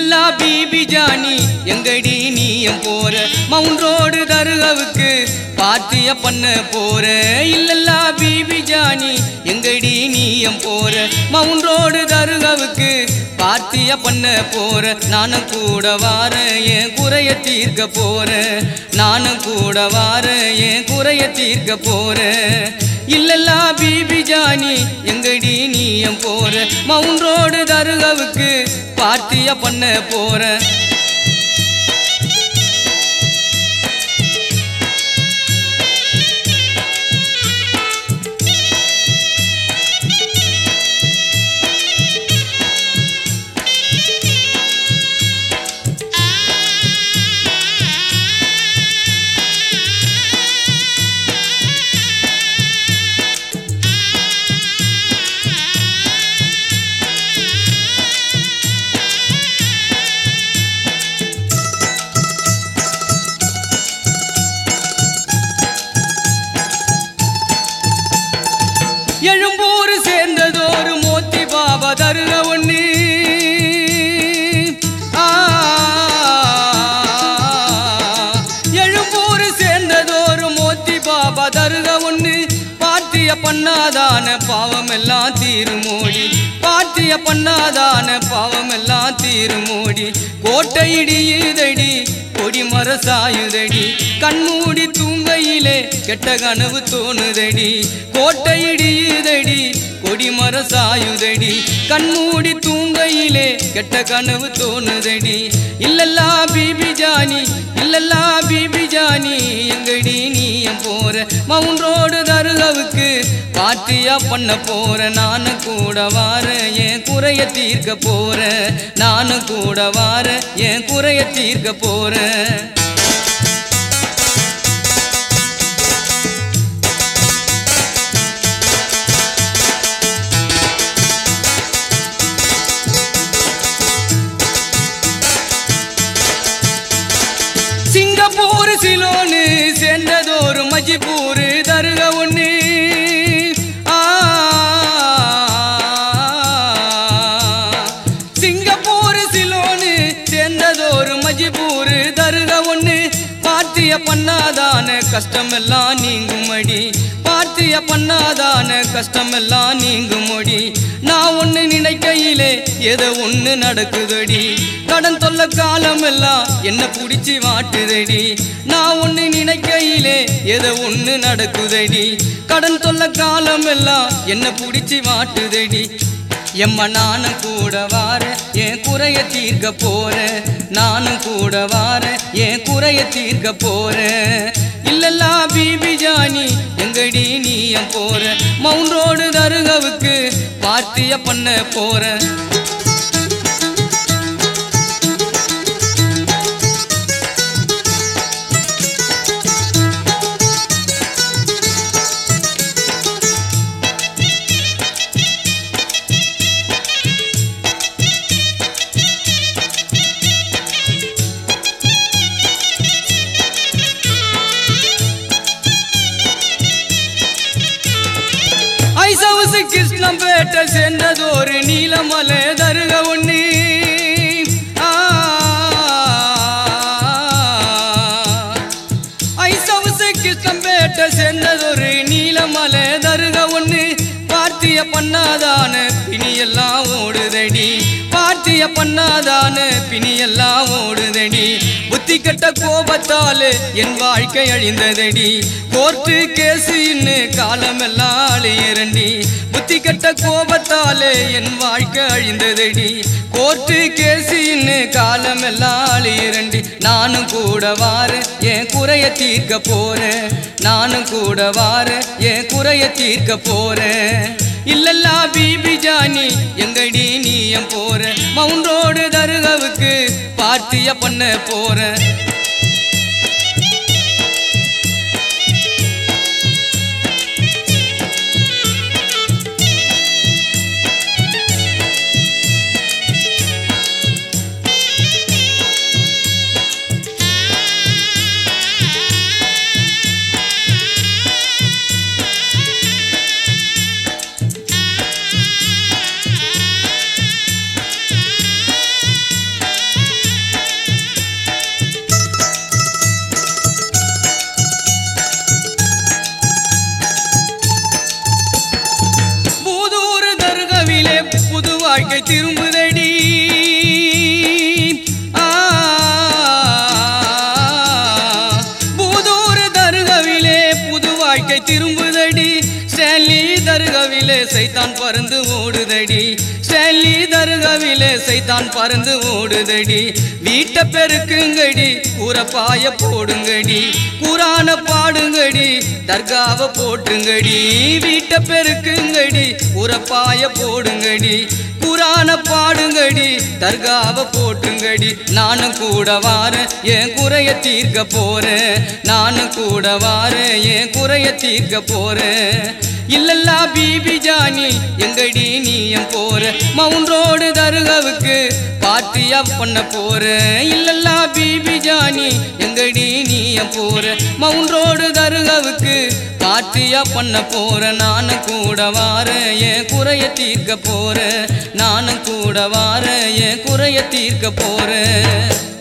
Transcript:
இல்லல்லா பிபி ஜானி எங்கடி நீயம் போற மவுண்ட் ரோடு தருகவுக்கு பாத்திய பண்ண போற இல்லல்லா பிபி ஜானி எங்கடி நீயம் போற மவுண்ட் ரோடு தருகவுக்கு பாத்திய பண்ண போற நானும் கூட வார என் குறைய தீர்க்க போற நானும் கூட வார என் குறைய தீர்க்க போற இல்லல்லா பிபி ஜானி எங்கடி நீயம் போற மவுண்ட் ரோடு தருகவுக்கு பார்த்திய பண்ண போற எழும்பூர் சேர்ந்ததோரு மோத்தி பாபா தருக ஒண்ணு ஆ, எழும்பூர் சேர்ந்ததோரு மோத்தி பாபா தருக ஒண்ணு பாத்திய பண்ணாதான பாவம் எல்லாம் தீருமோடி பாத்திய பண்ணாதான பாவம் எல்லாம் தீருமோடி கோட்டை இடியுதடி கொடி மரசாயுதடி கண்மூடி தூங்கையிலே கெட்ட கனவு தோணுதடி கோட்டை இடியுதடி கொடி மரசாயுதடி கண்மூடி தூங்கையிலே கெட்ட கனவு தோணுதடி இல்லல்லா பிபி ஜானி இல்லல்லா பிபி ஜானி எங்கடி நீயம் போற மவுண்ட் ரோடு தருகவுக்கு பாட்டியா பண்ண போற நானும் கூட வார என் குறைய தீர்க்க போற நானும் கூட வார என் குறைய தீர்க்க போற சிங்கப்பூர் சிலோனு சேர்ந்ததோரு மஜிப்பூர் தருக ஒண்ணு ஆ, சிங்கப்பூர் சிலோனு சேர்ந்ததோரு மஜிப்பூர் தருக ஒண்ணு பாத்திய பண்ணாதான கஷ்டமெல்லாம் நீங்குமடி பாத்திய பண்ணாதான கஷ்டமெல்லாம் நீங்குமடி நான் ஒண்ணு நினைக்கையிலே ஏதோ ஒண்ணு நடக்குதடி கடன் தொல்ல காலமெல்லாம் என்ன புடிச்சு வாட்டுதடி நான் ஒண்ணு நினைக்கையிலே ஏதோ ஒண்ணு நடக்குதடி கடன் தொல்ல காலமெல்லாம் என்ன புடிச்சு வாட்டுதடி எம்மா நானும் கூட வார என் குறைய தீர்க்க போற நானும் கூட வார என் குறைய தீர்க்க போற இல்லல்லா பிபி ஜானி எங்கடி நீயம் போற மவுண்ட் ரோடு தருகவுக்கு பார்த்திய பண்ண போற ஐசவுசு கிருஷ்ணம்பேட்டை சென்றதோரு நீலமலை தருக ஒண்ணு ஆ, ஐசவுசு கிருஷ்ணம்பேட்டை சென்றதொரு நீலமலை தருக ஒண்ணு பார்த்திய பண்ணாதான பிணியெல்லாம் ஓடுதடி பார்த்திய பண்ணாதான பிணியெல்லாம் ஓடுதடி புத்தி கெட்ட கோபத்தாலே என் வாழ்க்கை அழிந்ததடி கோர்ட்டு கேசு இன்னு காலமெல்லாம் அழியரண்டி புத்தி கெட்ட கோபத்தாலே என் வாழ்க்கை அழிந்ததடி கோர்ட்டு கேசு இன்னு காலமெல்லாம் அழியரண்டி நானும் கூட வார என் குறைய தீர்க்க போறேன் நானும் கூட வார என் குறைய தீர்க்க போறேன் இல்லல்லா பிபி ஜானி எங்கடி நீயம் போற மவுண்ட் ரோடு தருகவுக்கு பார்த்திய பண்ண போறேன் திரும்புதடி ஆ, பூதூர் தருகவிலே புது வாழ்க்கை திரும்புதடி ஸ்டான்லி தருகவிலே சைத்தான் பறந்து ஓடுதடி ஸ்டான்லி தருகவிலே சைத்தான் பறந்து ஓடுதடி வீட்டை பெருக்குங்கடி கூரப்பாய போடுங்கடி குரான பாடுங்கடி தர்காவை போட்டுங்கடி வீட்டை பெருக்குங்கடி கூரப்பாய போடுங்கடி குரான பாடுங்கடி தர்காவை போட்டுங்கடி நானும் கூட வாரேன் என் குறைய தீர்க்க போறேன் நானும் கூட வாரேன் என் குறைய தீர்க்க போறேன் இல்லல்லா பிபி ஜானி எங்கடி நீ என் போற மவுண்ட் ரோடு தருகாவுக்கு பார்ட்டியா பண்ண போற இல்லல்லா பிபி ஜானி எங்கடி நீ என் போற மவுண்ட் ரோடு தருகாவுக்கு பார்ட்டியா பண்ண போற நானும் கூட வாரேன் என் குறைய தீர்க்க போற நானும் கூட வாரேன் என் குறைய தீர்க்க போறேன்